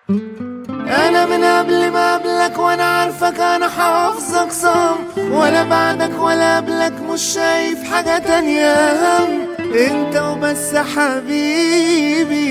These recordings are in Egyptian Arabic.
انا من قبل ما قبلك وانا عارفك انا حافظك صم ولا بعدك ولا قبلك مش شايف حاجة تانية هم انت وبس حبيبي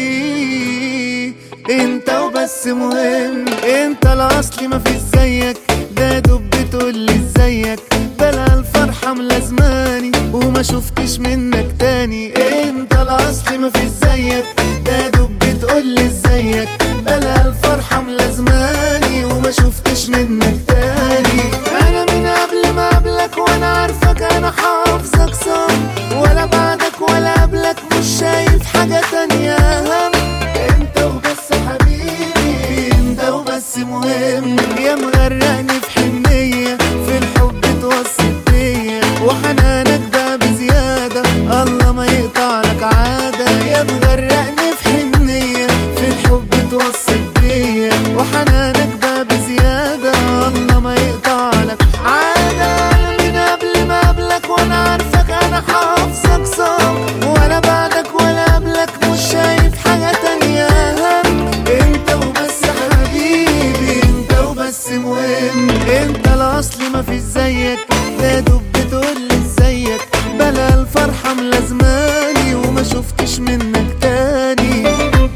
انت وبس مهم انت الاصلي مفيش زيك ده دب بتقولي ازيك بلا الفرحة ملازماني وما شفتش منك تاني انت الاصلي مفيش زيك ده دب بتقولي ازيك بلا الفرحة ملازماني وما شفتش منك تاني انا من قبل ما قبلك وانا عارفك انا حافظك صم ولا بعدك ولا قبلك مش شايف حاجة تانية هم انت وبس حبيبي انت وبس مهم يا مغرقني في حنية في الحب توصل بيا وحنانك ده بزيادة الله ما يقطع لك عادة يا مغرقني في حنية في الحب توصل بيا وحنانك ده بزيادة الله ما يقطع لك عادة أنا من قبل ما قبلك وانا عارفك انا حافظك صم ولا بعدك ولا قبلك مش شايف حاجة تانية هم انت وبس حبيبي انت وبس مهم انت الاصلي مفيش زيك يا دب بتقولي ازيك بلا الفرحة ملازماني وما شفتش منك تاني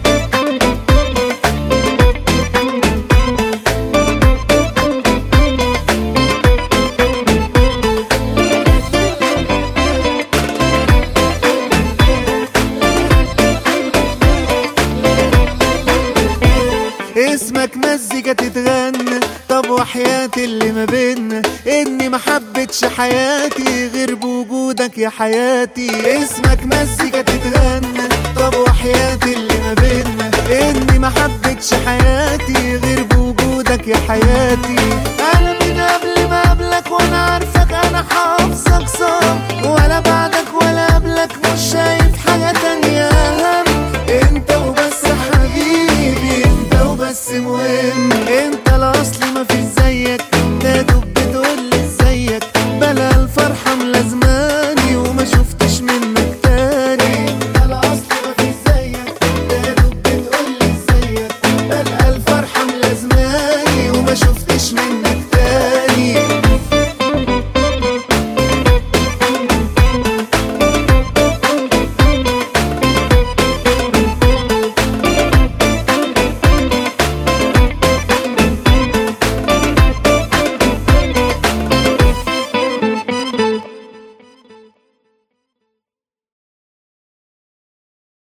اسمك مزيكا تتغنى طب وحياتي اللي ما بينا اني ما حبتش حياتي غير بوجودك يا حياتي اسمك مزيكا تتغنى طب وحياتي اللي ما بينا اني ما حبتش حياتي غير بوجودك يا حياتي انا من قبل ما قبلك وانا عارفك انا حافظك صم ولا بعد